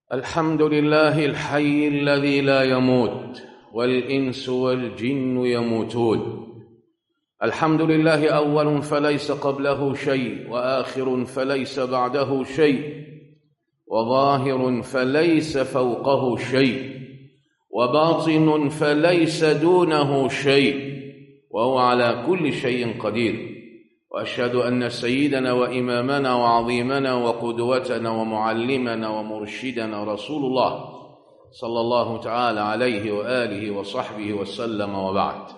الحمد لله الحي الذي لا يموت والإنس والجن يموتون الحمد لله أول فليس قبله شيء وآخر فليس بعده شيء وظاهر فليس فوقه شيء وباطن فليس دونه شيء وهو على كل شيء قدير واشهد ان سيدنا وامامنا وعظيمنا وقدوتنا ومعلمنا ومرشدنا رسول الله صلى الله تعالى عليه واله وصحبه وسلم وبعد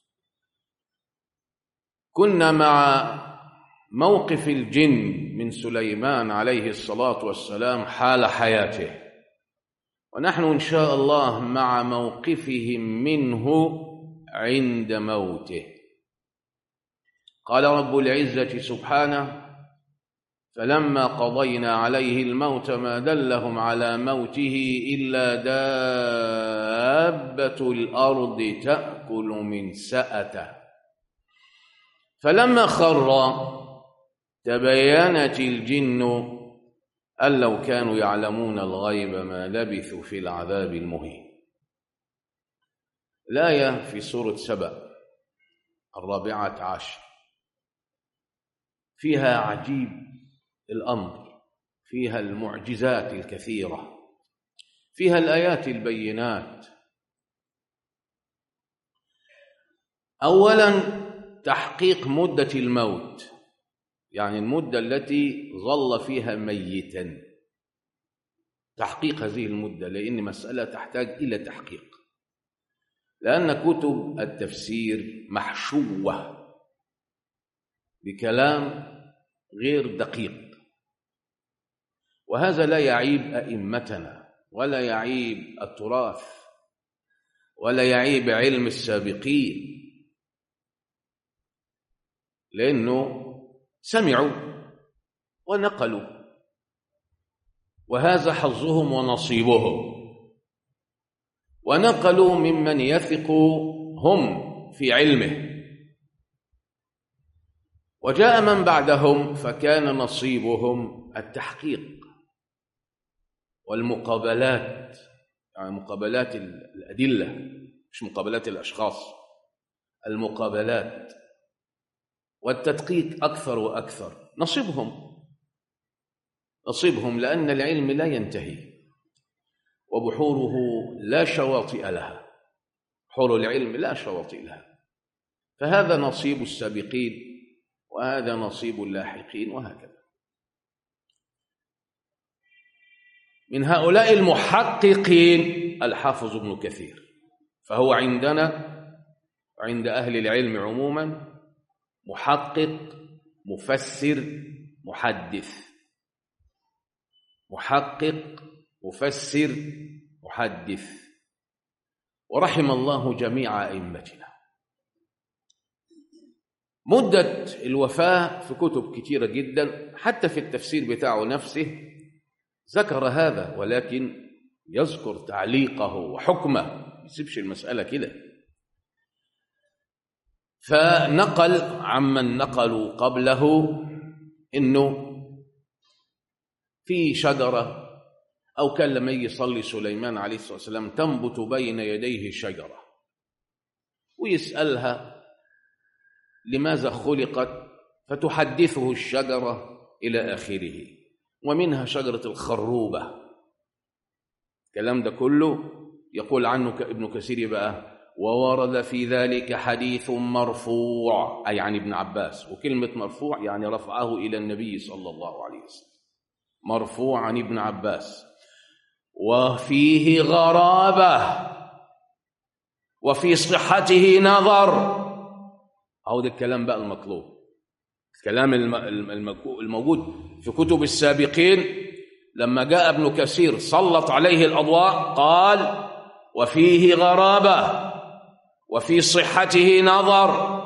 كنا مع موقف الجن من سليمان عليه الصلاه والسلام حال حياته ونحن ان شاء الله مع موقفهم منه عند موته قال رب العزة سبحانه فلما قضينا عليه الموت ما دلهم على موته إلا دابة الأرض تأكل من سأته فلما خر تبينت الجن أن لو كانوا يعلمون الغيب ما لبثوا في العذاب المهين الآية في سورة سبأ الرابعة عشر فيها عجيب الامر فيها المعجزات الكثيره فيها الايات البينات اولا تحقيق مده الموت يعني المده التي ظل فيها ميتا تحقيق هذه المده لان مساله تحتاج الى تحقيق لان كتب التفسير محشوه بكلام غير دقيق وهذا لا يعيب ائمتنا ولا يعيب التراث ولا يعيب علم السابقين لانه سمعوا ونقلوا وهذا حظهم ونصيبهم ونقلوا ممن يثق هم في علمه وجاء من بعدهم فكان نصيبهم التحقيق والمقابلات يعني مقابلات الأدلة مش مقابلات الأشخاص المقابلات والتدقيق أكثر وأكثر نصيبهم نصيبهم لأن العلم لا ينتهي وبحوره لا شواطئ لها بحور العلم لا شواطئ لها فهذا نصيب السابقين وهذا نصيب اللاحقين وهكذا من هؤلاء المحققين الحافظ ابن كثير فهو عندنا عند أهل العلم عموما محقق مفسر محدث محقق مفسر محدث ورحم الله جميع أئمتنا مدة الوفاة في كتب كتيرة جدا حتى في التفسير بتاعه نفسه ذكر هذا ولكن يذكر تعليقه وحكمه ما يسيبش المسألة كده فنقل عمن نقلوا قبله انه في شجرة أو كان لما يجي يصلي سليمان عليه الصلاة والسلام تنبت بين يديه شجرة ويسألها لماذا خلقت فتحدثه الشجرة إلى آخره ومنها شجرة الخروبة الكلام ده كله يقول عنه ابن كثير بقى وورد في ذلك حديث مرفوع أي عن ابن عباس وكلمة مرفوع يعني رفعه إلى النبي صلى الله عليه وسلم مرفوع عن ابن عباس وفيه غرابة وفي صحته نظر أو ده الكلام بقى المطلوب الكلام الموجود في كتب السابقين لما جاء ابن كثير سلط عليه الأضواء قال وفيه غرابة وفي صحته نظر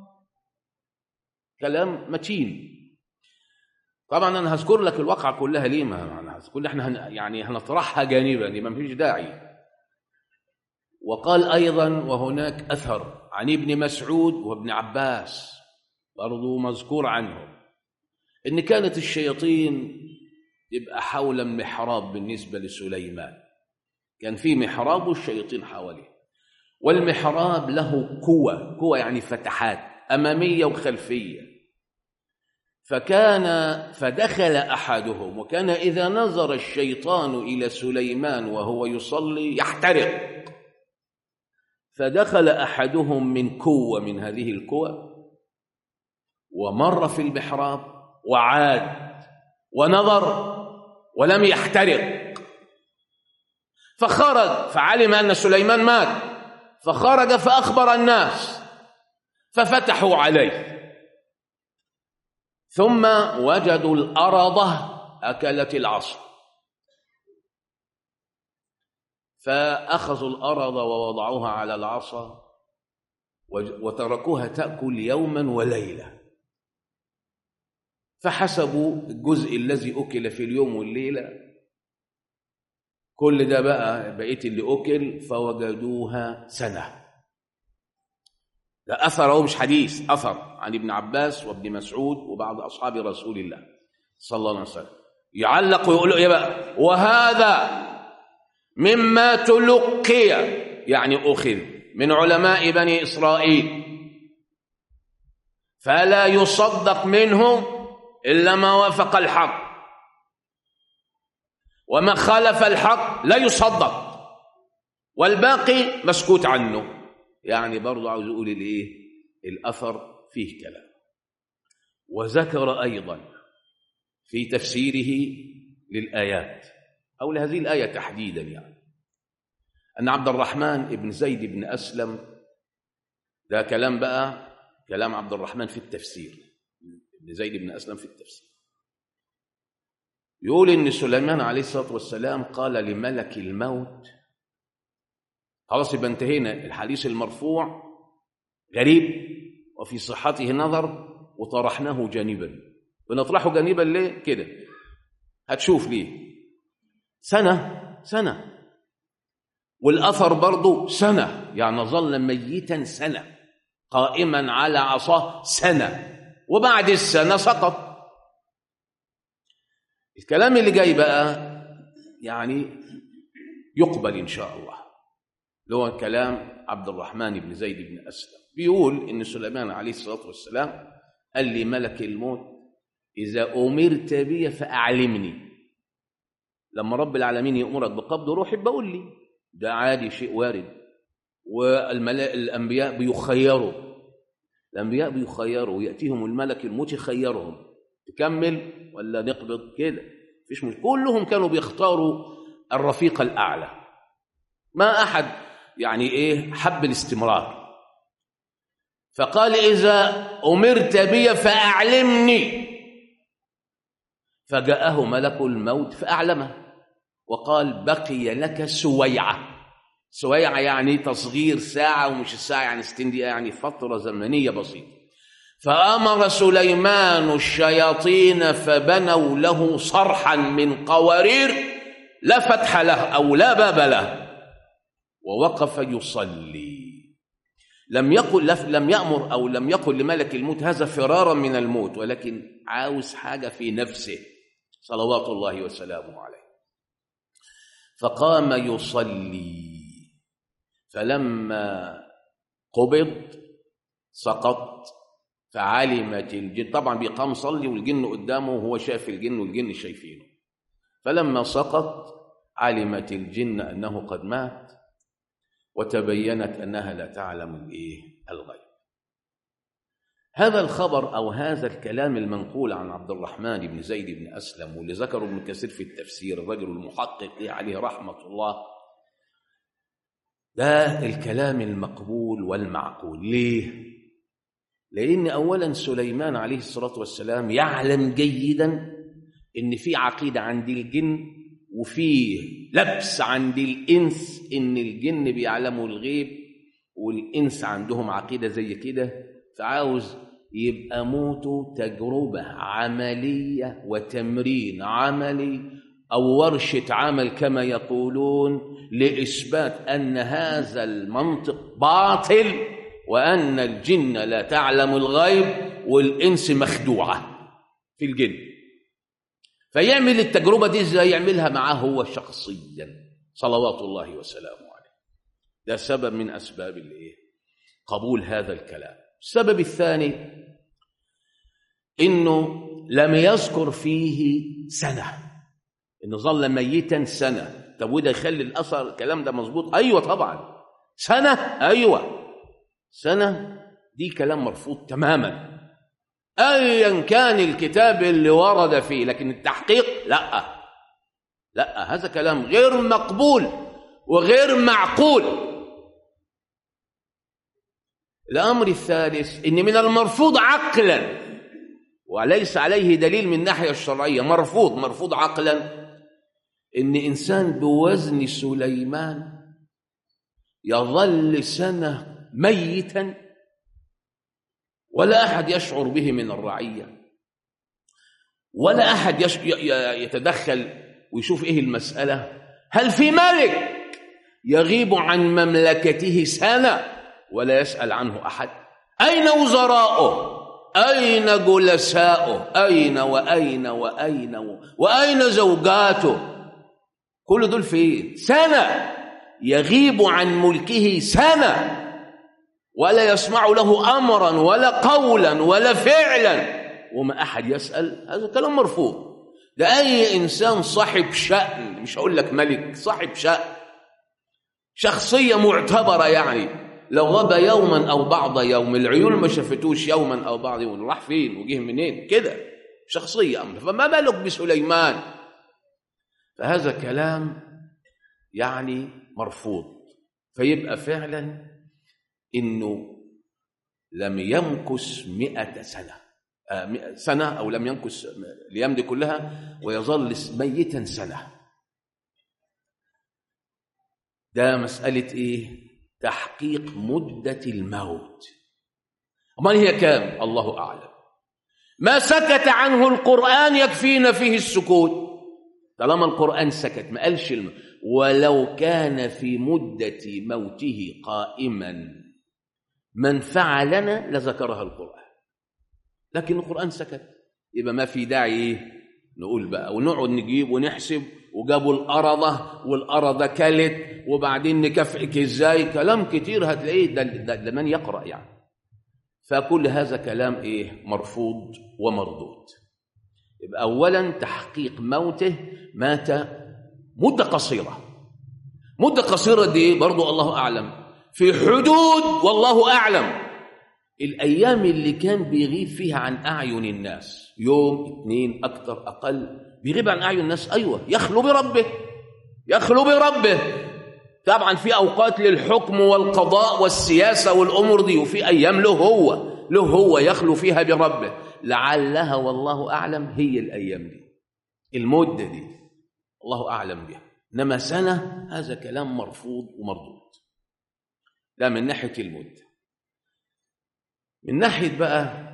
كلام متين طبعا انا هذكر لك الواقعه كلها ليه ما انا هذكر احنا هن يعني هنطرحها جانبا دي ما فيش داعي وقال ايضا وهناك اثر عن ابن مسعود وابن عباس برضو مذكور عنهم ان كانت الشياطين يبقى حول المحراب بالنسبة لسليمان كان في محراب والشياطين حواليه والمحراب له قوة قوة يعني فتحات أمامية وخلفية فكان فدخل أحدهم وكان إذا نظر الشيطان إلى سليمان وهو يصلي يحترق فدخل أحدهم من قوة من هذه القوى ومر في المحراب وعاد ونظر ولم يحترق فخرج فعلم أن سليمان مات فخرج فأخبر الناس ففتحوا عليه ثم وجدوا الأرضة أكلت العصر فأخذوا الأرض ووضعوها على العصا وتركوها تأكل يوما وليلة فحسبوا الجزء الذي أكل في اليوم والليلة كل ده بقى بقية اللي أكل فوجدوها سنة ده أثر هو مش حديث أثر عن ابن عباس وابن مسعود وبعض أصحاب رسول الله صلى الله عليه وسلم يعلق ويقول إيه بقى وهذا مما تلقي يعني أخذ من علماء بني إسرائيل فلا يصدق منهم إلا ما وافق الحق وما خالف الحق لا يصدق والباقي مسكوت عنه يعني برضه عاوز يقول الايه الاثر فيه كلام وذكر ايضا في تفسيره للايات او لهذه الايه تحديدا يعني ان عبد الرحمن بن زيد بن اسلم ده كلام بقى كلام عبد الرحمن في التفسير ابن زيد بن اسلم في التفسير يقول ان سليمان عليه الصلاه والسلام قال لملك الموت خلاص يبقى انتهينا الحديث المرفوع غريب وفي صحته نظر وطرحناه جانبا بنطرحه جانبا ليه كده هتشوف ليه سنه سنه والاثر برضه سنه يعني ظل ميتا سنه قائما على عصاه سنه وبعد السنه سقط الكلام اللي جاي بقى يعني يقبل ان شاء الله اللي هو كلام عبد الرحمن بن زيد بن اسلم بيقول ان سليمان عليه الصلاه والسلام قال لي ملك الموت اذا امرت بي فاعلمني لما رب العالمين يامرك بقبض روحي بقول لي ده عادي شيء وارد والانبياء بيخيروا الانبياء بيخيروا ياتيهم الملك الموت يخيرهم تكمل ولا نقبض كده فيش مشكله كلهم كانوا بيختاروا الرفيق الاعلى ما احد يعني ايه حب الاستمرار فقال اذا امرت بي فاعلمني فجاءه ملك الموت فاعلمه وقال بقي لك سويعه سويعه يعني تصغير ساعه ومش الساعه يعني 60 دقيقه يعني فتره زمنيه بسيطه فامر سليمان الشياطين فبنوا له صرحا من قوارير لا فتح له او لا باب له ووقف يصلي لم يقل لم يأمر أو لم يقل لملك الموت هذا فرارا من الموت ولكن عاوز حاجة في نفسه صلوات الله وسلامه عليه فقام يصلي فلما قبض سقط فعلمت الجن طبعا بيقام صلي والجن قدامه وهو شاف الجن والجن شايفينه فلما سقط علمت الجن أنه قد مات وتبينت انها لا تعلم الايه الغيب هذا الخبر او هذا الكلام المنقول عن عبد الرحمن بن زيد بن اسلم واللي ذكره ابن كثير في التفسير الرجل المحقق عليه رحمه الله ده الكلام المقبول والمعقول ليه لان اولا سليمان عليه الصلاه والسلام يعلم جيدا ان في عقيده عند الجن وفيه لبس عند الإنس إن الجن بيعلموا الغيب والإنس عندهم عقيدة زي كده فعاوز يبقى موته تجربة عملية وتمرين عملي أو ورشة عمل كما يقولون لإثبات أن هذا المنطق باطل وأن الجن لا تعلم الغيب والإنس مخدوعة في الجن فيعمل التجربة دي ازاي يعملها معاه هو شخصيا صلوات الله وسلامه عليه ده سبب من أسباب الايه قبول هذا الكلام السبب الثاني انه لم يذكر فيه سنة انه ظل ميتا سنة طب وده يخلي الاثر الكلام ده مظبوط ايوه طبعا سنة ايوه سنة دي كلام مرفوض تماما ايا كان الكتاب اللي ورد فيه لكن التحقيق لا لا هذا كلام غير مقبول وغير معقول الامر الثالث ان من المرفوض عقلا وليس عليه دليل من الناحيه الشرعيه مرفوض مرفوض عقلا ان انسان بوزن سليمان يظل سنه ميتا ولا احد يشعر به من الرعيه ولا احد يش... يتدخل ويشوف ايه المساله هل في ملك يغيب عن مملكته سنه ولا يسال عنه احد اين وزراؤه اين جلساؤه اين واين واين واين زوجاته كل دول فين سنه يغيب عن ملكه سنه ولا يسمع له امرا ولا قولا ولا فعلا وما احد يسال هذا كلام مرفوض ده اي انسان صاحب شان مش هقول لك ملك صاحب شان شخصيه معتبره يعني لو غاب يوما او بعض يوم العيون ما شافتوش يوما او بعض يوم راح فين وجه منين كده شخصيه امر فما بالك بسليمان فهذا كلام يعني مرفوض فيبقى فعلا انه لم يمكث مئة سنة آه سنة أو لم يمكث الأيام دي كلها ويظل ميتا سنة ده مسألة إيه؟ تحقيق مدة الموت أمال هي كام؟ الله أعلم ما سكت عنه القرآن يكفينا فيه السكوت طالما القرآن سكت ما قالش الم... ولو كان في مدة موته قائما منفعة لنا لذكرها القرآن لكن القرآن سكت يبقى ما في داعي إيه نقول بقى ونقعد نجيب ونحسب وجابوا الأرضة والأرضة كلت وبعدين نكافئك إزاي كلام كتير هتلاقيه ده, ده, ده من يقرأ يعني فكل هذا كلام إيه مرفوض ومردود يبقى أولا تحقيق موته مات مدة قصيرة مدة قصيرة دي برضو الله أعلم في حدود والله أعلم الأيام اللي كان بيغيب فيها عن أعين الناس يوم اثنين أكثر أقل بيغيب عن أعين الناس أيوة يخلو بربه يخلو بربه طبعا في أوقات للحكم والقضاء والسياسة والأمور دي وفي أيام له هو له هو يخلو فيها بربه لعلها والله أعلم هي الأيام دي المدة دي الله أعلم بها إنما سنة هذا كلام مرفوض ومردود ده من ناحية المدة من ناحية بقى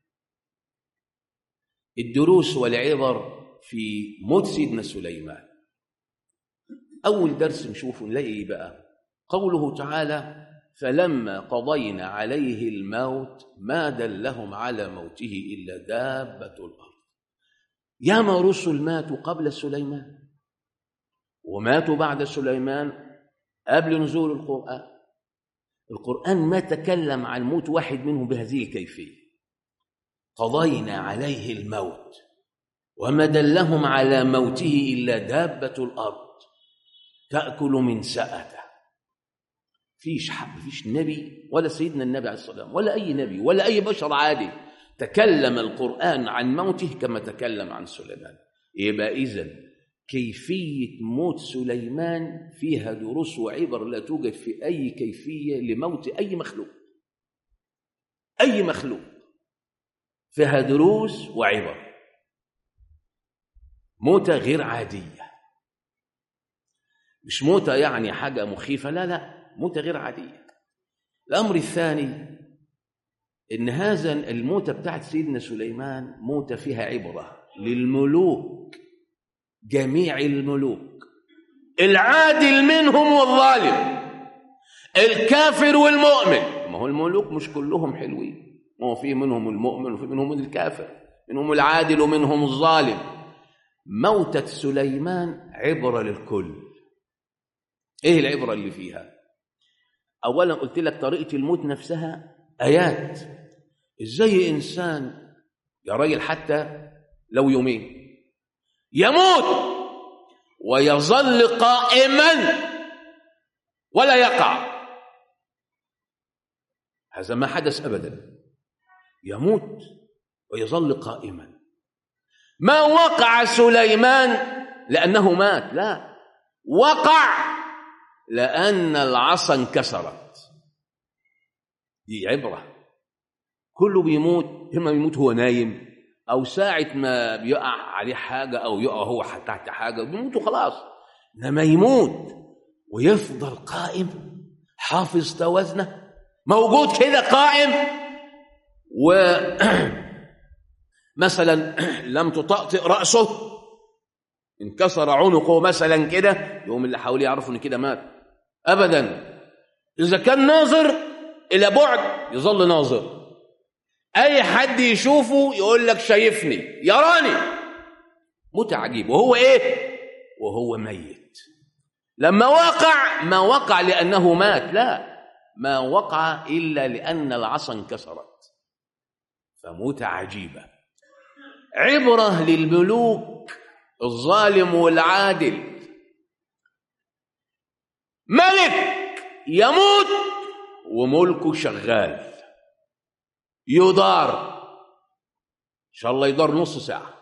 الدروس والعبر في موت سيدنا سليمان أول درس نشوفه نلاقي إيه بقى قوله تعالى فلما قضينا عليه الموت ما دلهم على موته إلا دابة الأرض ياما رسل ماتوا قبل سليمان وماتوا بعد سليمان قبل نزول القرآن القرآن ما تكلم عن موت واحد منهم بهذه الكيفية قضينا عليه الموت وما دلهم على موته إلا دابة الأرض تأكل من سأته فيش حق فيش نبي ولا سيدنا النبي عليه الصلاة والسلام ولا أي نبي ولا أي بشر عادي تكلم القرآن عن موته كما تكلم عن سليمان يبقى إذن كيفية موت سليمان فيها دروس وعبر لا توجد في أي كيفية لموت أي مخلوق أي مخلوق فيها دروس وعبر موتة غير عادية مش موتة يعني حاجة مخيفة لا لا موتة غير عادية الأمر الثاني إن هذا الموتة بتاعت سيدنا سليمان موتة فيها عبرة للملوك جميع الملوك العادل منهم والظالم الكافر والمؤمن ما هو الملوك مش كلهم حلوين ما هو في منهم المؤمن وفي منهم الكافر منهم العادل ومنهم الظالم موتة سليمان عبرة للكل ايه العبرة اللي فيها اولا قلت لك طريقة الموت نفسها ايات ازاي انسان يا راجل حتى لو يومين يموت ويظل قائما ولا يقع هذا ما حدث ابدا يموت ويظل قائما ما وقع سليمان لانه مات لا وقع لان العصا انكسرت دي عبره كله بيموت اما بيموت هو نايم او ساعه ما بيقع عليه حاجه او يقع هو تحت حاجه بيموت وخلاص انما يموت ويفضل قائم حافظ توازنه موجود كده قائم و مثلا لم تطأطئ رأسه انكسر عنقه مثلا كده يقوم اللي حواليه يعرفوا ان كده مات ابدا اذا كان ناظر الى بعد يظل ناظر اي حد يشوفه يقول لك شايفني يراني موت عجيب وهو ايه وهو ميت لما وقع ما وقع لانه مات لا ما وقع الا لان العصا انكسرت فموت عجيبه عبره للملوك الظالم والعادل ملك يموت وملكه شغال يدار ان شاء الله يدار نص ساعه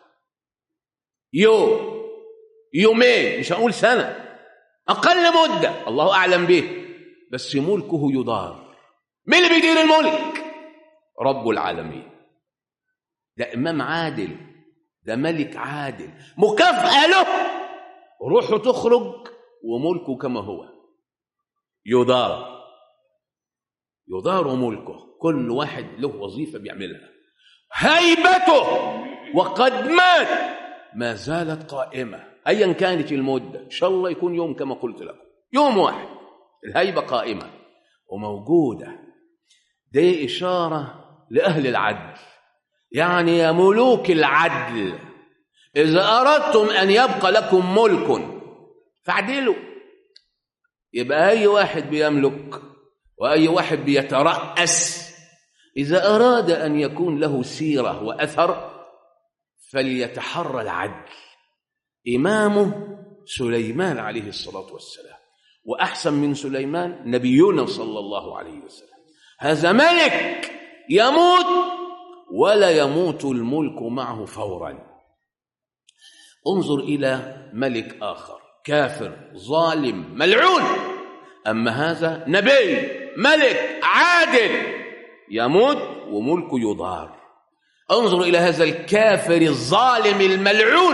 يوم يومين مش هقول سنه اقل مده الله اعلم به بس ملكه يدار مين اللي بيدير الملك رب العالمين ده امام عادل ده ملك عادل مكافاه له روحه تخرج وملكه كما هو يدار يدار ملكه كل واحد له وظيفه بيعملها هيبته وقد مات ما زالت قائمه ايا كانت المده ان شاء الله يكون يوم كما قلت لكم يوم واحد الهيبه قائمه وموجوده دي اشاره لاهل العدل يعني يا ملوك العدل اذا اردتم ان يبقى لكم ملك فاعدلوا يبقى اي واحد بيملك واي واحد بيتراس اذا اراد ان يكون له سيره واثر فليتحرى العدل امامه سليمان عليه الصلاه والسلام واحسن من سليمان نبينا صلى الله عليه وسلم هذا ملك يموت ولا يموت الملك معه فورا انظر الى ملك اخر كافر ظالم ملعون اما هذا نبي ملك عادل يموت وملكه يضار انظر الى هذا الكافر الظالم الملعون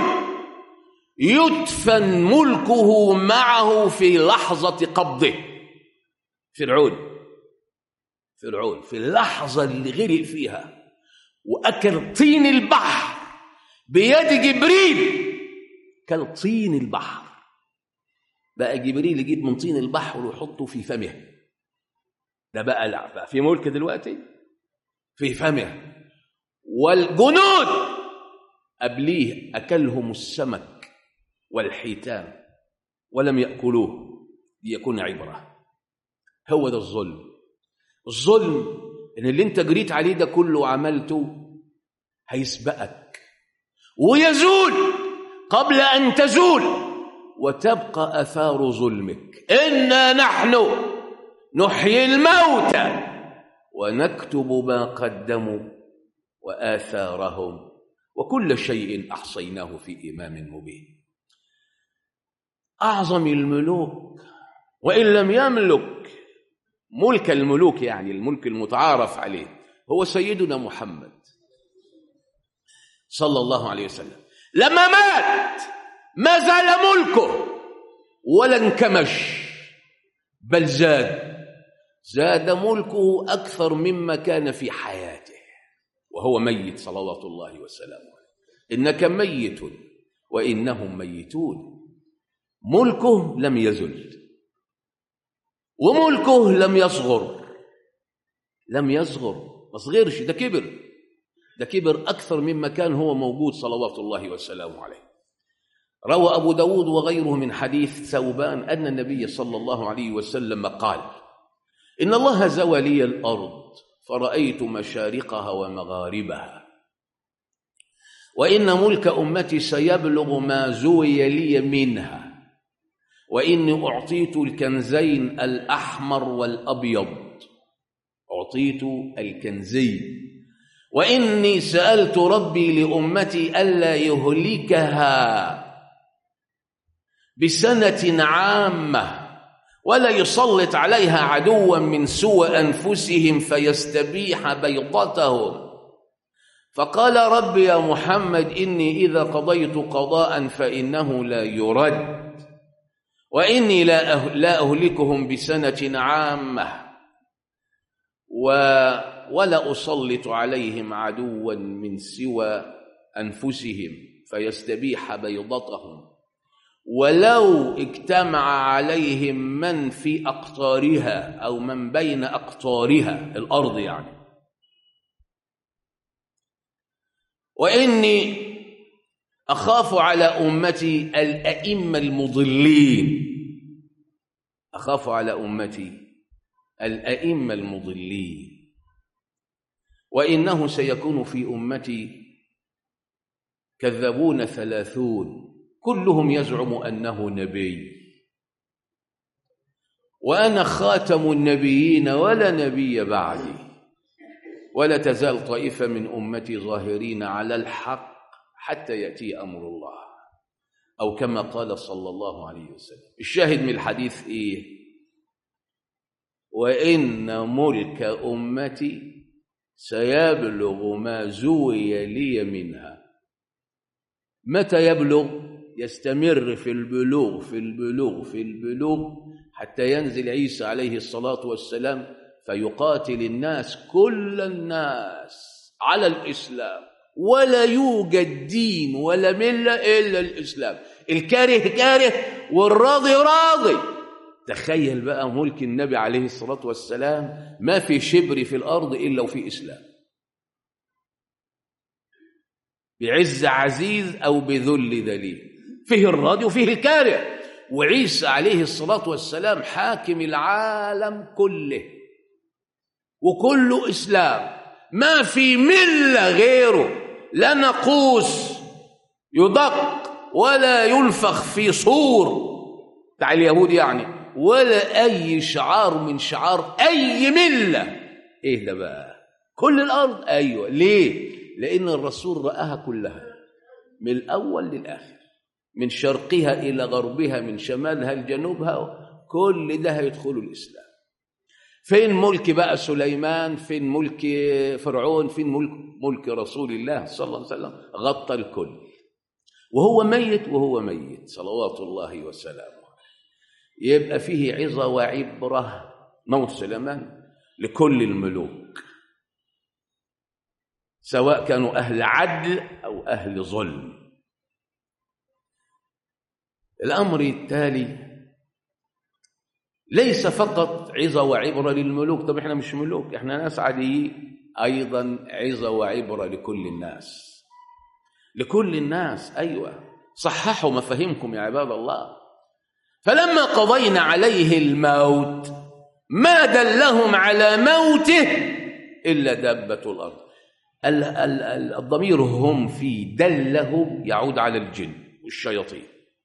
يدفن ملكه معه في لحظه قبضه فرعون فرعون في اللحظه اللي غرق فيها واكل طين البحر بيد جبريل كل طين البحر بقى جبريل يجيب من طين البحر ويحطه في فمه ده بقى لا بقى في ملك دلوقتي في فمه والجنود قبليه اكلهم السمك والحيتان ولم ياكلوه ليكون عبره هو ده الظلم الظلم ان اللي انت جريت عليه ده كله وعملته هيسبقك ويزول قبل ان تزول وتبقى اثار ظلمك انا نحن نحيي الموتى ونكتب ما قدموا واثارهم وكل شيء احصيناه في امام مبين اعظم الملوك وان لم يملك ملك الملوك يعني الملك المتعارف عليه هو سيدنا محمد صلى الله عليه وسلم لما مات ما زال ملكه ولا انكمش بل زاد زاد ملكه اكثر مما كان في حياته وهو ميت صلوات الله وسلامه عليه انك ميت وانهم ميتون ملكه لم يزل وملكه لم يصغر لم يصغر ما صغرش ده كبر ده كبر اكثر مما كان هو موجود صلوات الله وسلامه عليه روى أبو داود وغيره من حديث ثوبان أن النبي صلى الله عليه وسلم قال إن الله زوى لي الأرض فرأيت مشارقها ومغاربها وإن ملك أمتي سيبلغ ما زوي لي منها وإني أعطيت الكنزين الأحمر والأبيض أعطيت الكنزين وإني سألت ربي لأمتي ألا يهلكها بسنة عامة ولا يسلط عليها عدوا من سوى أنفسهم فيستبيح بيضتهم فقال رب يا محمد إني إذا قضيت قضاء فإنه لا يرد وإني لا أه- لا أهلكهم بسنة عامة و ولا أسلط عليهم عدوا من سوى أنفسهم فيستبيح بيضتهم ولو اجتمع عليهم من في أقطارها أو من بين أقطارها الأرض يعني وإني أخاف على أمتي الأئمة المضلين أخاف على أمتي الأئمة المضلين وإنه سيكون في أمتي كذبون ثلاثون كلهم يزعم أنه نبي وأنا خاتم النبيين ولا نبي بعدي ولا تزال طائفة من أمتي ظاهرين على الحق حتى يأتي أمر الله أو كما قال صلى الله عليه وسلم الشاهد من الحديث إيه وإن ملك أمتي سيبلغ ما زوي لي منها متى يبلغ يستمر في البلوغ في البلوغ في البلوغ حتى ينزل عيسى عليه الصلاة والسلام فيقاتل الناس كل الناس على الإسلام ولا يوجد دين ولا ملة إلا الإسلام الكاره كاره والراضي راضي تخيل بقى ملك النبي عليه الصلاة والسلام ما في شبر في الأرض إلا وفي إسلام بعز عزيز أو بذل ذليل فيه الراضي وفيه الكاره وعيسى عليه الصلاة والسلام حاكم العالم كله وكله إسلام ما في ملة غيره لا نقوس يدق ولا ينفخ في صور بتاع اليهود يعني ولا أي شعار من شعار أي ملة إيه ده بقى كل الأرض أيوة ليه لأن الرسول رآها كلها من الأول للآخر من شرقها إلى غربها من شمالها لجنوبها كل ده هيدخلوا الإسلام فين ملك بقى سليمان فين ملك فرعون فين ملك ملك رسول الله صلى الله عليه وسلم غطى الكل وهو ميت وهو ميت صلوات الله وسلامه يبقى فيه عظة وعبرة موت سليمان لكل الملوك سواء كانوا أهل عدل أو أهل ظلم الأمر التالي ليس فقط عظة وعبرة للملوك طب احنا مش ملوك احنا ناس عاديين أيضا عظة وعبرة لكل الناس لكل الناس أيوة صححوا مفاهيمكم يا عباد الله فلما قضينا عليه الموت ما دلهم على موته إلا دابة الأرض ال- ال- ال- الضمير هم في دلهم يعود على الجن والشياطين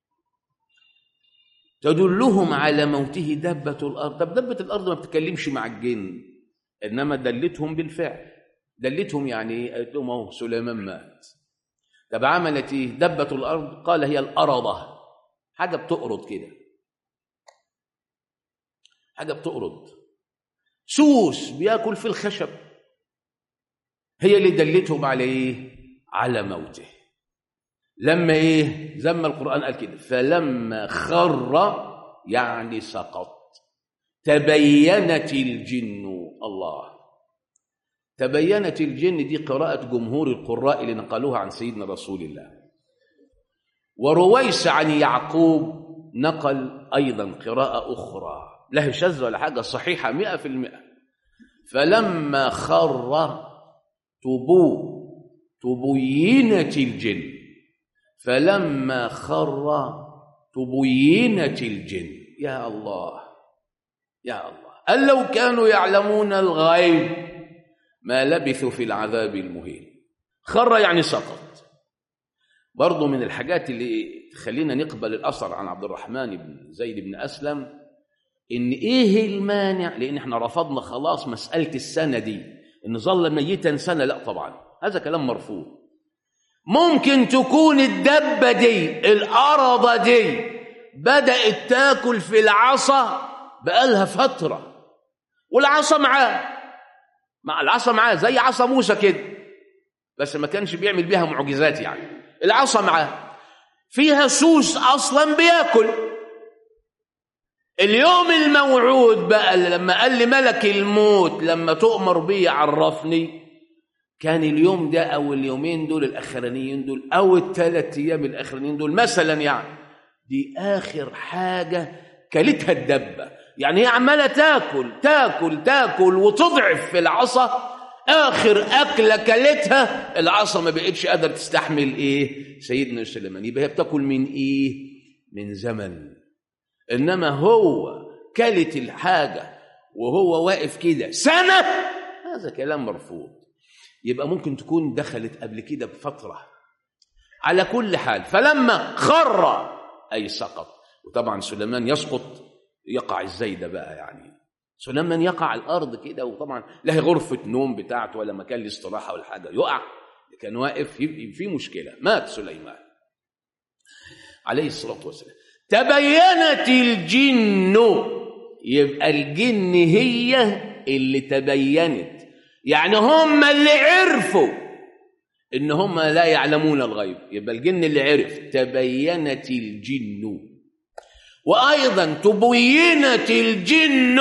تدلهم على موته دابة الأرض طب دابة الأرض ما بتتكلمش مع الجن إنما دلتهم بالفعل دلتهم يعني إيه؟ قالت لهم أهو سليمان مات طب عملت إيه دبة الأرض قال هي الأرضة حاجة بتقرض كده حاجة بتقرض سوس بياكل في الخشب هي اللي دلتهم على ايه على موته لما ايه زي ما القرآن قال كده فلما خر يعني سقط تبينت الجن الله تبينت الجن دي قراءة جمهور القراء اللي نقلوها عن سيدنا رسول الله ورويس عن يعقوب نقل أيضا قراءة أخرى لا شذ ولا حاجة صحيحة مئة في المئة فلما خر تبو تبينت الجن فلما خر تبينت الجن يا الله يا الله أن لو كانوا يعلمون الغيب ما لبثوا في العذاب المهين خر يعني سقط برضو من الحاجات اللي تخلينا نقبل الأثر عن عبد الرحمن بن زيد بن أسلم إن إيه المانع لأن إحنا رفضنا خلاص مسألة السنة دي إن ظل ميتا سنة لا طبعا هذا كلام مرفوض ممكن تكون الدبة دي الأرضة دي بدأت تاكل في العصا بقالها فترة والعصا معاه مع العصا معاه زي عصا موسى كده بس ما كانش بيعمل بيها معجزات يعني العصا معاه فيها سوس اصلا بياكل اليوم الموعود بقى اللي لما قال لي ملك الموت لما تؤمر بي عرفني كان اليوم ده او اليومين دول الاخرانيين دول او الثلاث ايام الاخرانيين دول مثلا يعني دي اخر حاجه كلتها الدبه يعني هي عماله تاكل تاكل تاكل وتضعف في العصا اخر اكله كلتها العصا ما بقتش قادره تستحمل ايه سيدنا سليمان يبقى هي بتاكل من ايه من زمن انما هو كلت الحاجه وهو واقف كده سنه هذا كلام مرفوض يبقى ممكن تكون دخلت قبل كده بفتره على كل حال فلما خر اي سقط وطبعا سليمان يسقط يقع ازاي ده بقى يعني سليمان يقع على الارض كده وطبعا لا هي غرفه نوم بتاعته ولا مكان الاستراحه ولا حاجه يقع كان واقف يبقى في مشكله مات سليمان عليه الصلاه والسلام تبينت الجن يبقى الجن هي اللي تبينت يعني هم اللي عرفوا ان هم لا يعلمون الغيب يبقى الجن اللي عرف تبينت الجن وايضا تبينت الجن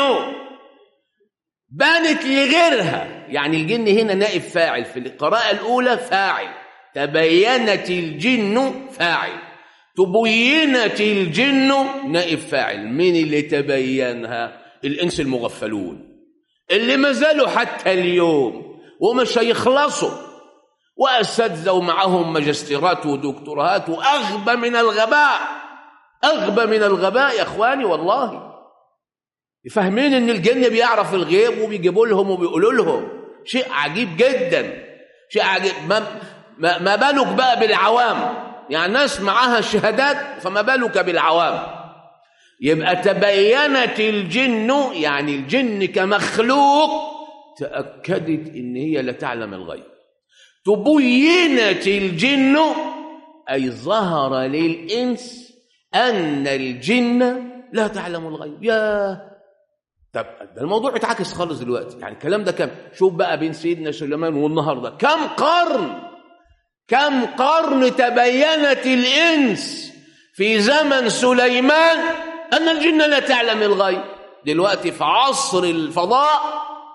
بانت لغيرها يعني الجن هنا نائب فاعل في القراءة الأولى فاعل تبينت الجن فاعل تبينت الجن نائب فاعل مين اللي تبينها الإنس المغفلون اللي ما زالوا حتى اليوم ومش هيخلصوا وأساتذة ومعهم ماجستيرات ودكتورات وأغبى من الغباء أغبى من الغباء يا إخواني والله فاهمين ان الجن بيعرف الغيب وبيجيبوا لهم وبيقولوا لهم شيء عجيب جدا شيء عجيب ما, ما, ما بالك بقى بالعوام يعني ناس معاها شهادات فما بالك بالعوام يبقى تبينت الجن يعني الجن كمخلوق تأكدت ان هي لا تعلم الغيب تبينت الجن اي ظهر للانس ان الجن لا تعلم الغيب يا طب ده الموضوع اتعكس خالص دلوقتي يعني الكلام ده كم شوف بقى بين سيدنا سليمان والنهارده كم قرن كم قرن تبينت الانس في زمن سليمان ان الجن لا تعلم الغيب دلوقتي في عصر الفضاء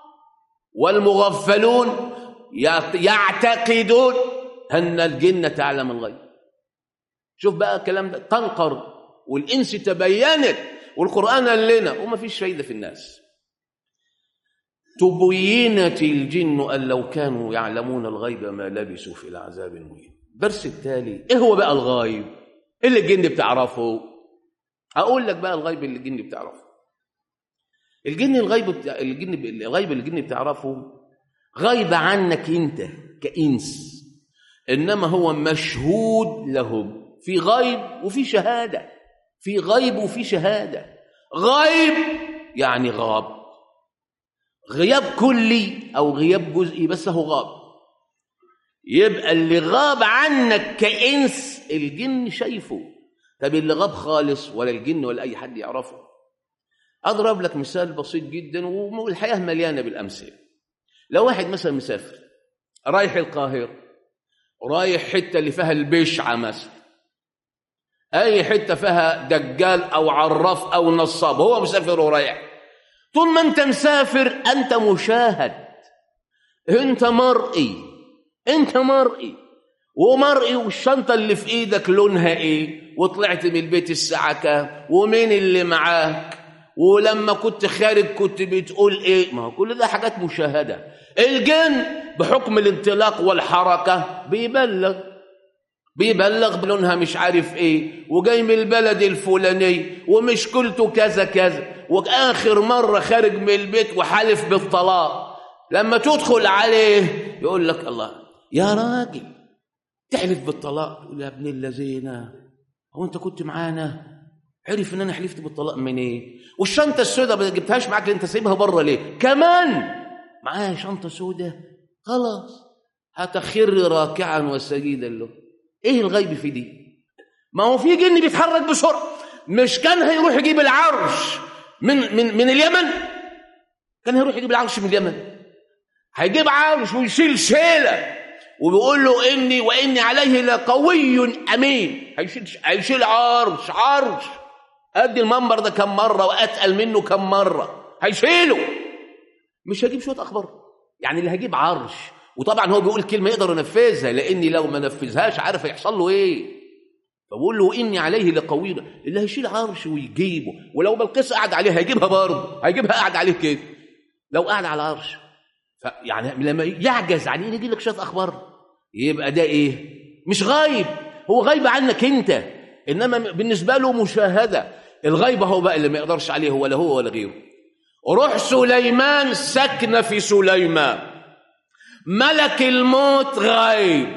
والمغفلون يعتقدون ان الجن تعلم الغيب شوف بقى الكلام ده تنقر والانس تبينت والقرآن قال لنا وما فيش فايدة في الناس تبينت الجن أن لو كانوا يعلمون الغيب ما لبسوا في العذاب المهين الدرس التالي إيه هو بقى الغيب إيه اللي الجن بتعرفه أقول لك بقى الغيب اللي الجن بتعرفه الجن الغيب بتاع الجن الغيب اللي الجن بتعرفه غيب عنك أنت كإنس إنما هو مشهود لهم في غيب وفي شهاده في غيب وفي شهادة غيب يعني غاب غياب كلي أو غياب جزئي بس هو غاب يبقى اللي غاب عنك كإنس الجن شايفه طب اللي غاب خالص ولا الجن ولا أي حد يعرفه أضرب لك مثال بسيط جدا والحياة مليانة بالأمثلة لو واحد مثلا مسافر رايح القاهرة رايح حتة اللي فيها البشعة مثلا اي حته فيها دجال او عراف او نصاب هو مسافر ورايح طول ما انت مسافر انت مشاهد انت مرئي انت مرئي ومرئي والشنطه اللي في ايدك لونها ايه وطلعت من البيت الساعه كام ومين اللي معاك ولما كنت خارج كنت بتقول ايه ما هو كل ده حاجات مشاهده الجن بحكم الانطلاق والحركه بيبلغ بيبلغ بلونها مش عارف ايه وجاي من البلد الفلاني ومشكلته كذا كذا واخر مره خارج من البيت وحالف بالطلاق لما تدخل عليه يقول لك الله يا راجل تحلف بالطلاق تقول يا ابن الذين هو انت كنت معانا عرف ان انا حلفت بالطلاق من ايه والشنطه السوداء ما جبتهاش معاك انت سايبها بره ليه كمان معايا شنطه سوداء خلاص هتخر راكعا وسجيدا له ايه الغيب في دي ما هو في جن بيتحرك بسرعه مش كان هيروح يجيب العرش من من من اليمن كان هيروح يجيب العرش من اليمن هيجيب عرش ويشيل شيله وبيقول له اني واني عليه لقوي امين هيشيل هيشيل عرش عرش قد المنبر ده كم مره واتقل منه كم مره هيشيله مش هجيب شويه اخبار يعني اللي هجيب عرش وطبعا هو بيقول كلمه يقدر ينفذها لاني لو ما نفذهاش عارف هيحصل له ايه فبقول له اني عليه لقوي اللي هيشيل عرش ويجيبه ولو بلقيس قعد عليه هيجيبها برضه هيجيبها قاعد عليه كده لو قعد على العرش يعني لما يعجز عن ان يجي لك شويه اخبار يبقى ده ايه مش غايب هو غايب عنك انت انما بالنسبه له مشاهده الغيب هو بقى اللي ما يقدرش عليه ولا هو ولا غيره روح سليمان سكن في سليمان ملك الموت غايب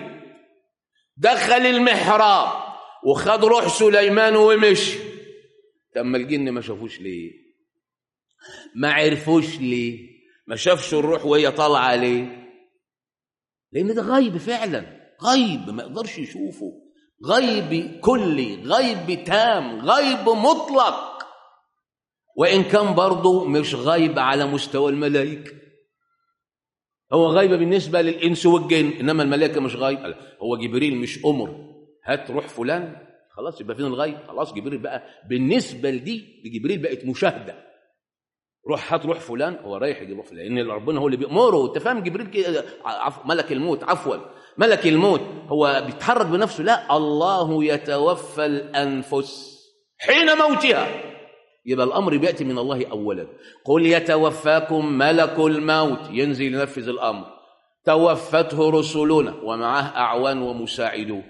دخل المحراب وخد روح سليمان ومشي تم الجن ما شافوش ليه ما عرفوش ليه ما شافش الروح وهي طالعه ليه لان ده غيب فعلا غيب ما يقدرش يشوفه غيب كلي غيب تام غيب مطلق وان كان برضه مش غيب على مستوى الملائكه هو غيب بالنسبه للانس والجن انما الملائكه مش غيب هو جبريل مش امر هات روح فلان خلاص يبقى فين الغيب خلاص جبريل بقى بالنسبه لدي لجبريل بقت مشاهده روح هات روح فلان هو رايح يجيب روح فلان لان ربنا هو اللي بيامره انت فاهم جبريل كده عفو ملك الموت عفوا ملك الموت هو بيتحرك بنفسه لا الله يتوفى الانفس حين موتها يبقى الامر بياتي من الله اولا قل يتوفاكم ملك الموت ينزل ينفذ الامر توفته رسلنا ومعه اعوان ومساعدون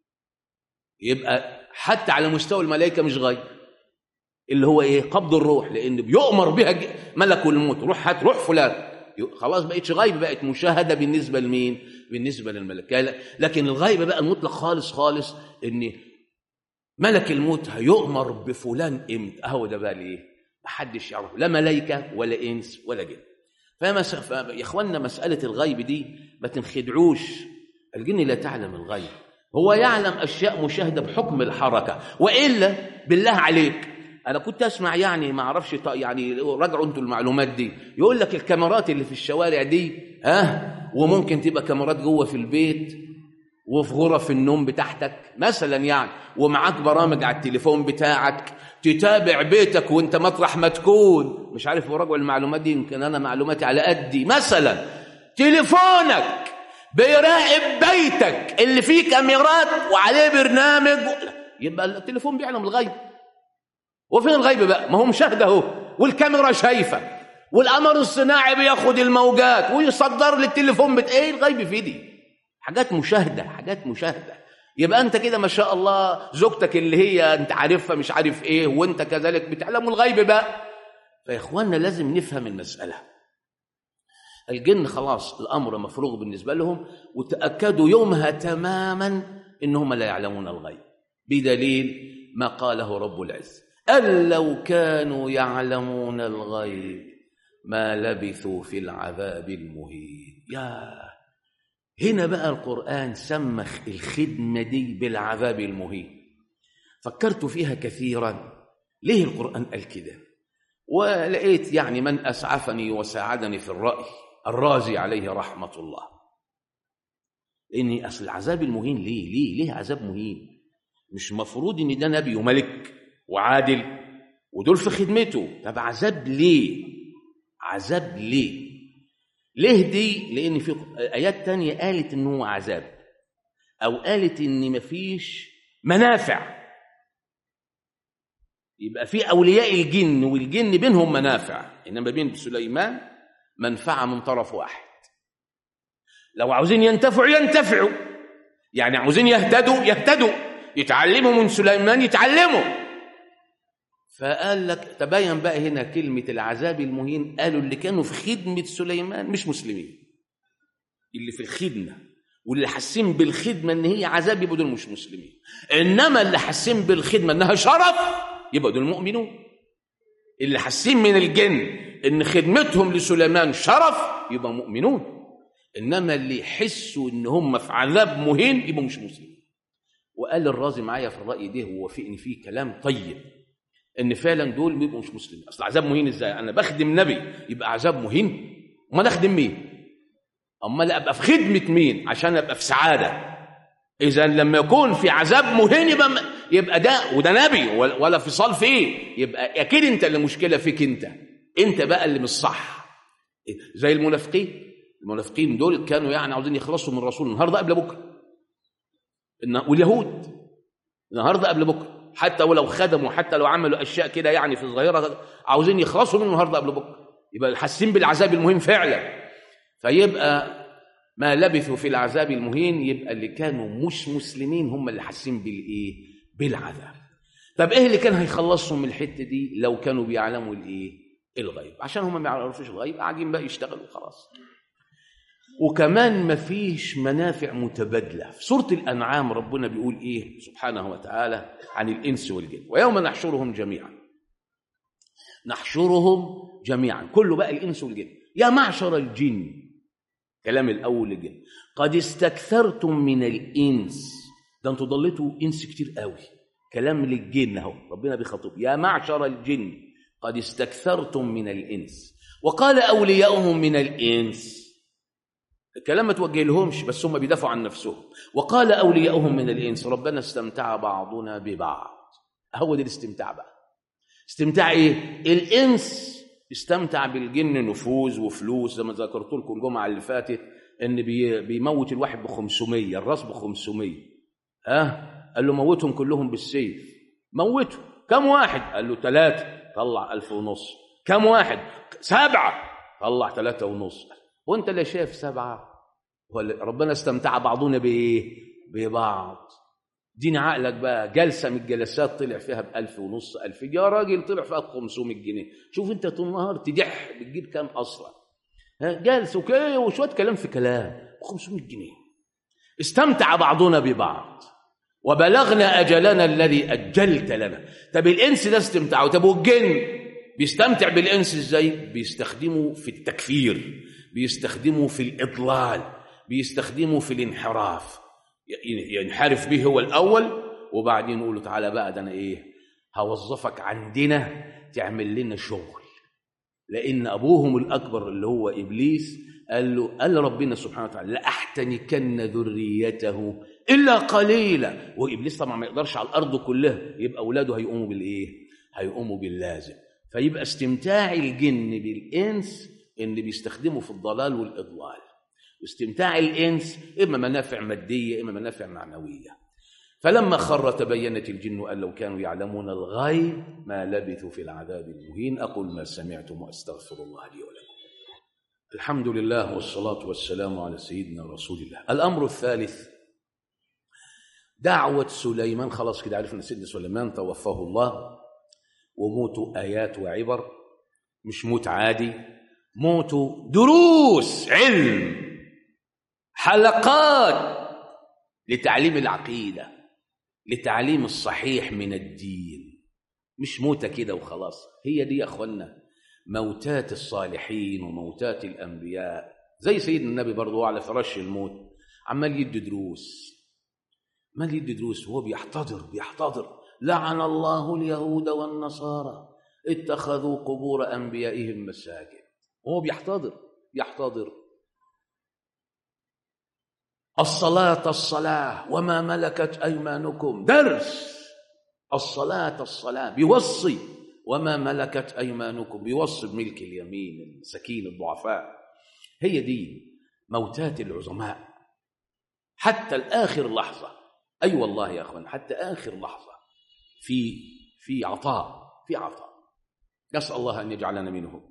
يبقى حتى على مستوى الملائكه مش غيب اللي هو ايه قبض الروح لان بيؤمر بها ملك الموت روح هات روح فلان خلاص بقتش غيب بقت مشاهده بالنسبه لمين بالنسبه للملائكه لكن الغيب بقى المطلق خالص خالص ان ملك الموت هيؤمر بفلان امتى اهو ده بقى ليه محدش يعرف لا ملائكه ولا انس ولا جن فمس... يا اخوانا مساله الغيب دي ما تنخدعوش الجن لا تعلم الغيب هو يعلم اشياء مشاهده بحكم الحركه والا بالله عليك انا كنت اسمع يعني ما اعرفش يعني راجعوا انتوا المعلومات دي يقول لك الكاميرات اللي في الشوارع دي ها وممكن تبقى كاميرات جوه في البيت وفي غرف النوم بتاعتك مثلا يعني ومعاك برامج على التليفون بتاعك تتابع بيتك وانت مطرح ما تكون مش عارف وراجعوا المعلومات دي يمكن انا معلوماتي على قدي مثلا تليفونك بيراقب بيتك اللي فيه كاميرات وعليه برنامج يبقى التليفون بيعلم الغيب وفين الغيب بقى ما هو مشاهد اهو والكاميرا شايفه والقمر الصناعي بياخد الموجات ويصدر للتليفون بت ايه الغيب في دي حاجات مشاهده حاجات مشاهده يبقى انت كده ما شاء الله زوجتك اللي هي انت عارفها مش عارف ايه وانت كذلك بتعلموا الغيب بقى فيا اخوانا لازم نفهم المساله الجن خلاص الامر مفروغ بالنسبه لهم وتاكدوا يومها تماما انهم لا يعلمون الغيب بدليل ما قاله رب العزه أن لو كانوا يعلمون الغيب ما لبثوا في العذاب المهين يا هنا بقى القرآن سمى الخدمة دي بالعذاب المهين فكرت فيها كثيرا ليه القرآن قال كده ولقيت يعني من أسعفني وساعدني في الرأي الرازي عليه رحمة الله لأن أصل العذاب المهين ليه ليه ليه عذاب مهين مش مفروض ان ده نبي وملك وعادل ودول في خدمته طب عذاب ليه عذاب ليه ليه دي لان في ايات تانية قالت ان هو عذاب او قالت ان مفيش منافع يبقى في اولياء الجن والجن بينهم منافع انما بين سليمان منفعه من طرف واحد لو عاوزين ينتفعوا ينتفعوا يعني عاوزين يهتدوا يهتدوا يتعلموا من سليمان يتعلموا فقال لك تبين بقى هنا كلمة العذاب المهين قالوا اللي كانوا في خدمة سليمان مش مسلمين اللي في الخدمة واللي حاسين بالخدمة ان هي عذاب يبقوا دول مش مسلمين انما اللي حاسين بالخدمة انها شرف يبقى دول مؤمنون اللي حاسين من الجن ان خدمتهم لسليمان شرف يبقى مؤمنون انما اللي يحسوا ان هم في عذاب مهين يبقوا مش مسلمين وقال الرازي معايا في الراي ده ووافقني فيه كلام طيب ان فعلا دول بيبقوا مش مسلمين اصل عذاب مهين ازاي انا بخدم نبي يبقى عذاب مهين امال اخدم مين امال ابقى في خدمه مين عشان ابقى في سعاده اذا لما يكون في عذاب مهين يبقى يبقى ده وده نبي ولا فصال فيه يبقى اكيد انت اللي مشكله فيك انت انت بقى اللي مش صح زي المنافقين المنافقين دول كانوا يعني عاوزين يخلصوا من الرسول النهارده قبل بكره واليهود النهارده قبل بكره حتى ولو خدموا حتى لو عملوا اشياء كده يعني في الظاهره عاوزين يخلصوا منه النهارده قبل بكره يبقى حاسين بالعذاب المهم فعلا فيبقى ما لبثوا في العذاب المهين يبقى اللي كانوا مش مسلمين هم اللي حاسين بالايه بالعذاب طب ايه اللي كان هيخلصهم من الحته دي لو كانوا بيعلموا الايه الغيب عشان هم ما يعرفوش الغيب قاعدين بقى يشتغلوا خلاص وكمان ما فيش منافع متبادلة في سورة الأنعام ربنا بيقول إيه سبحانه وتعالى عن الإنس والجن ويوم نحشرهم جميعا نحشرهم جميعا كله بقى الإنس والجن يا معشر الجن كلام الأول للجن قد استكثرتم من الإنس ده انتوا ضليتوا إنس كتير قوي كلام للجن اهو ربنا بيخاطب يا معشر الجن قد استكثرتم من الإنس وقال أولياؤهم من الإنس الكلام ما توجه لهمش بس هم بيدافعوا عن نفسهم وقال أولياؤهم من الإنس ربنا استمتع بعضنا ببعض هو ده الاستمتاع بقى استمتاع إيه؟ الإنس استمتع بالجن نفوذ وفلوس زي ما ذكرت لكم الجمعة اللي فاتت إن بي بيموت الواحد ب 500 الراس ب 500 ها قال له موتهم كلهم بالسيف موته كم واحد؟ قال له ثلاثة طلع ألف ونص كم واحد؟ سبعة طلع ثلاثة ونص وانت اللي شايف سبعة ربنا استمتع بعضنا بايه ببعض دين عقلك بقى جلسة من الجلسات طلع فيها بألف ونص ألف يا راجل طلع فيها بخمسمائة جنيه شوف انت طول النهار تدح بتجيب كام أصلا جلسة وكي وشوية كلام في كلام بخمسمائة جنيه استمتع بعضنا ببعض وبلغنا أجلنا الذي أجلت لنا طب الإنس ده استمتعوا طب والجن بيستمتع بالإنس إزاي بيستخدمه في التكفير بيستخدمه في الإضلال بيستخدمه في الانحراف ينحرف به هو الأول وبعدين يقول له تعالى بقى ده أنا إيه هوظفك عندنا تعمل لنا شغل لأن أبوهم الأكبر اللي هو إبليس قال له قال ربنا سبحانه وتعالى لأحتنكن ذريته إلا قليلا وإبليس طبعا ما يقدرش على الأرض كلها يبقى أولاده هيقوموا بالإيه هيقوموا باللازم فيبقى استمتاع الجن بالإنس اللي بيستخدمه في الضلال والإضلال واستمتاع الإنس إما منافع مادية إما منافع معنوية فلما خر تبينت الجن أن لو كانوا يعلمون الغيب ما لبثوا في العذاب المهين أقول ما سمعتم وأستغفر الله لي ولكم الحمد لله والصلاة والسلام على سيدنا رسول الله الأمر الثالث دعوة سليمان خلاص كده عرفنا سيدنا سليمان توفاه الله وموته آيات وعبر مش موت عادي موته دروس علم حلقات لتعليم العقيدة لتعليم الصحيح من الدين مش موتة كده وخلاص هي دي يا أخوانا موتات الصالحين وموتات الأنبياء زي سيدنا النبي برضه على فراش الموت عمال يدي دروس عمال يدي دروس وهو بيحتضر بيحتضر لعن الله اليهود والنصارى اتخذوا قبور أنبيائهم مساجد وهو بيحتضر بيحتضر الصلاة الصلاة وما ملكت أيمانكم درس الصلاة الصلاة بيوصي وما ملكت أيمانكم بيوصي بملك اليمين السكين الضعفاء هي دي موتات العظماء حتى الآخر لحظة أي أيوة والله يا أخوان حتى آخر لحظة في في عطاء في عطاء نسأل الله أن يجعلنا منهم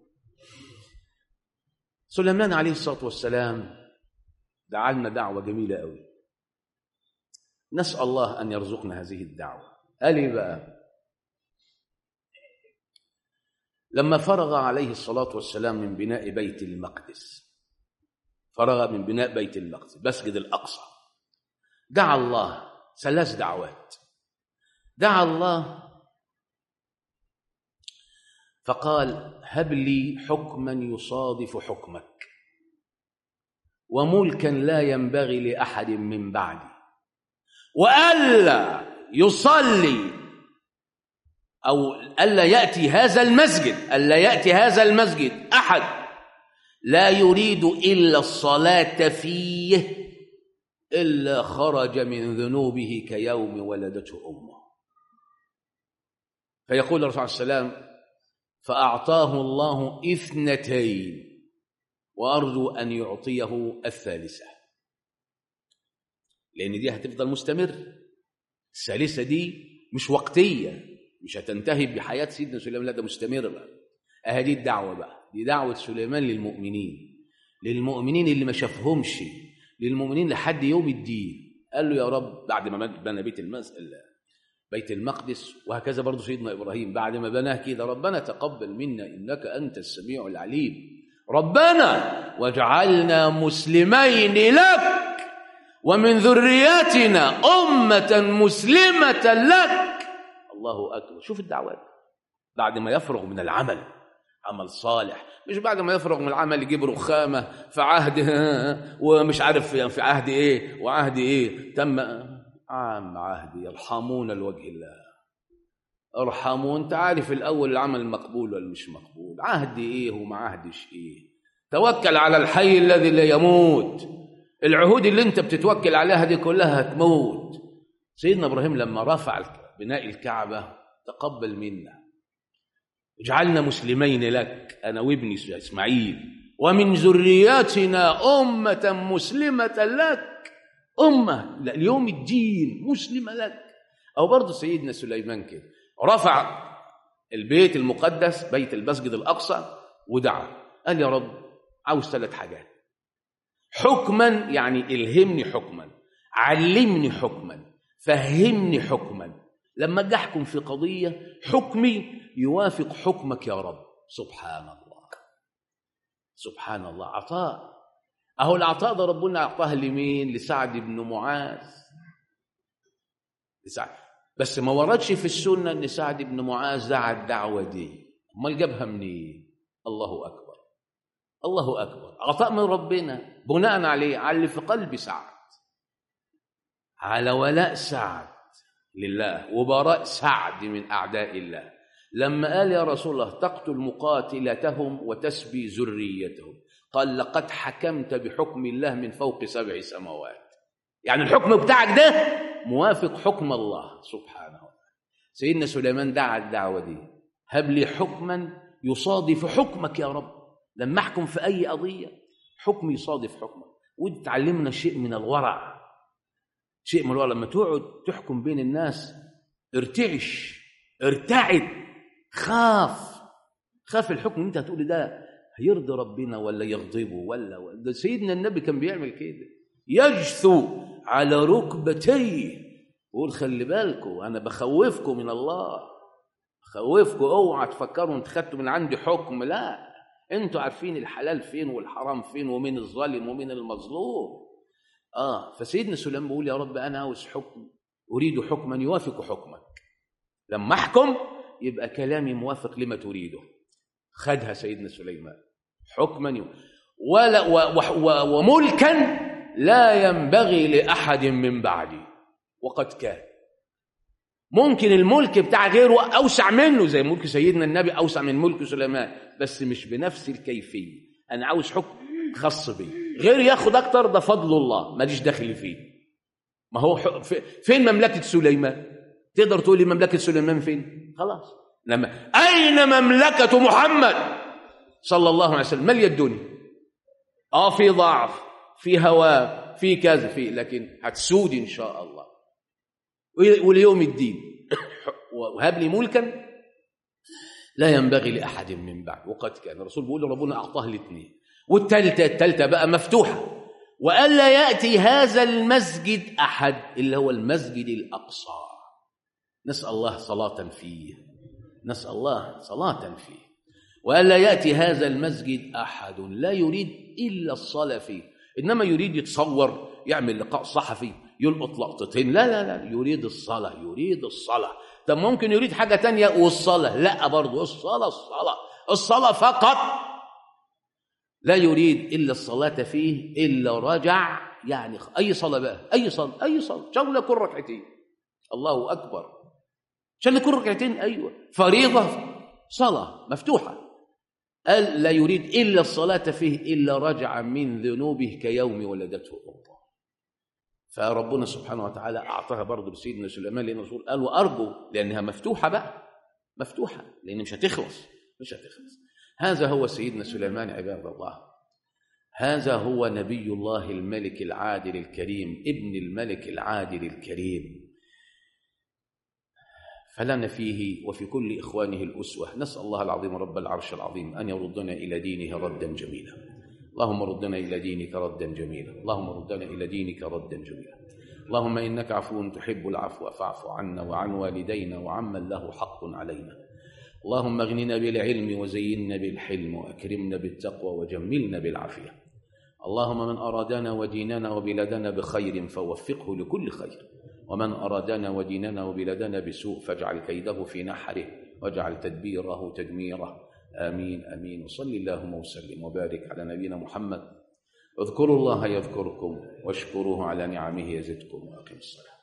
سليمان عليه الصلاة والسلام دعا لنا دعوة جميلة قوي نسأل الله أن يرزقنا هذه الدعوة قال إيه بقى لما فرغ عليه الصلاة والسلام من بناء بيت المقدس فرغ من بناء بيت المقدس مسجد الأقصى دعا الله ثلاث دعوات دعا الله فقال هب لي حكما يصادف حكمك وملكا لا ينبغي لأحد من بعدي وألا يصلي أو ألا يأتي هذا المسجد ألا يأتي هذا المسجد أحد لا يريد إلا الصلاة فيه إلا خرج من ذنوبه كيوم ولدته أمه فيقول الرسول عليه السلام فأعطاه الله اثنتين وأرجو أن يعطيه الثالثة لأن دي هتفضل مستمر الثالثة دي مش وقتية مش هتنتهي بحياة سيدنا سليمان لا ده مستمرة بقى أهدي الدعوة بقى دي دعوة سليمان للمؤمنين للمؤمنين اللي ما شافهمش للمؤمنين لحد يوم الدين قال له يا رب بعد ما بنى بيت المسجد بيت المقدس وهكذا برضه سيدنا ابراهيم بعد ما بناه كده ربنا تقبل منا انك انت السميع العليم ربنا واجعلنا مسلمين لك ومن ذرياتنا امه مسلمه لك الله اكبر شوف الدعوات بعد ما يفرغ من العمل عمل صالح مش بعد ما يفرغ من العمل يجيب رخامه في عهد ومش عارف في عهد ايه وعهد ايه تم عام عهدي يرحمون لوجه الله ارحموا انت عارف الاول العمل مقبول ولا مش مقبول عهدي ايه وما عهدش ايه توكل على الحي الذي لا يموت العهود اللي انت بتتوكل عليها دي كلها هتموت سيدنا ابراهيم لما رفع بناء الكعبه تقبل منا اجعلنا مسلمين لك انا وابني اسماعيل ومن ذرياتنا امه مسلمه لك أمة اليوم الدين مسلمة لك أو برضه سيدنا سليمان كده رفع البيت المقدس بيت المسجد الأقصى ودعا قال يا رب عاوز ثلاث حاجات حكما يعني الهمني حكما علمني حكما فهمني حكما لما اجي احكم في قضيه حكمي يوافق حكمك يا رب سبحان الله سبحان الله عطاء اهو العطاء ده ربنا اعطاه لمين لسعد بن معاذ لسعد بس ما وردش في السنه ان سعد بن معاذ دعا الدعوه دي امال جابها منين الله اكبر الله اكبر عطاء من ربنا بناء عليه على اللي في قلب سعد على ولاء سعد لله وبراء سعد من اعداء الله لما قال يا رسول الله تقتل مقاتلتهم وتسبي ذريتهم قال لقد حكمت بحكم الله من فوق سبع سماوات يعني الحكم بتاعك ده موافق حكم الله سبحانه وتعالى سيدنا سليمان دعا الدعوة دي هب لي حكما يصادف حكمك يا رب لما احكم في اي قضية حكم يصادف حكمك ودي تعلمنا شيء من الورع شيء من الورع لما تقعد تحكم بين الناس ارتعش ارتعد خاف خاف الحكم اللي انت هتقول ده هيرضي ربنا ولا يغضبه ولا ده سيدنا النبي كان بيعمل كده يجثو على ركبتيه يقول خلي بالكم انا بخوفكم من الله بخوفكم اوعى تفكروا انت خدتوا من عندي حكم لا انتوا عارفين الحلال فين والحرام فين ومين الظالم ومين المظلوم اه فسيدنا سليمان بيقول يا رب انا عاوز حكم اريد حكما يوافق حكمك لما احكم يبقى كلامي موافق لما تريده خدها سيدنا سليمان حكما يوم ولا و و و وملكا لا ينبغي لاحد من بعدي وقد كان ممكن الملك بتاع غيره اوسع منه زي ملك سيدنا النبي اوسع من ملك سليمان بس مش بنفس الكيفيه انا عاوز حكم خاص بي غير ياخد اكتر ده فضل الله ماليش دخل فيه ما هو فين مملكه سليمان تقدر تقول لي مملكه سليمان فين خلاص لما اين مملكه محمد صلى الله عليه وسلم ماليه الدنيا اه في ضعف في هواه في كذا في لكن هتسود ان شاء الله وليوم الدين وهب لي ملكا لا ينبغي لاحد من بعد وقد كان الرسول بيقول ربنا اعطاه الاثنين والثالثه الثالثه بقى مفتوحه وألا يأتي هذا المسجد أحد اللي هو المسجد الأقصى نسأل الله صلاة فيه نسأل الله صلاة فيه وألا يأتي هذا المسجد أحد لا يريد إلا الصلاة فيه إنما يريد يتصور يعمل لقاء صحفي يلقط لقطتين لا لا لا يريد الصلاة يريد الصلاة طب ممكن يريد حاجة تانية والصلاة لا برضه الصلاة الصلاة الصلاة فقط لا يريد إلا الصلاة فيه إلا رجع يعني أي صلاة بقى أي صلاة أي صلاة شغل كل ركعتين الله أكبر عشان كل ركعتين أيوة فريضة صلاة مفتوحة قال لا يريد إلا الصلاة فيه إلا رجع من ذنوبه كيوم ولدته أمه فربنا سبحانه وتعالى أعطاها برضه لسيدنا سليمان لأن الرسول قال وأرجو لأنها مفتوحة بقى مفتوحة لأن مش هتخلص مش هتخلص هذا هو سيدنا سليمان عباد الله هذا هو نبي الله الملك العادل الكريم ابن الملك العادل الكريم فلنا فيه وفي كل إخوانه الأسوة نسأل الله العظيم رب العرش العظيم أن يردنا إلى دينه ردا جميلا اللهم ردنا إلى دينك ردا جميلا اللهم ردنا إلى دينك ردا جميلا اللهم إنك عفو تحب العفو فاعف عنا وعن والدينا وعمن له حق علينا اللهم اغننا بالعلم وزينا بالحلم واكرمنا بالتقوى وجملنا بالعافيه اللهم من ارادنا وديننا وبلادنا بخير فوفقه لكل خير ومن ارادنا وديننا وبلادنا بسوء فاجعل كيده في نحره واجعل تدبيره تدميره امين امين وصل اللهم وسلم وبارك على نبينا محمد اذكروا الله يذكركم واشكروه على نعمه يزدكم واقم الصلاه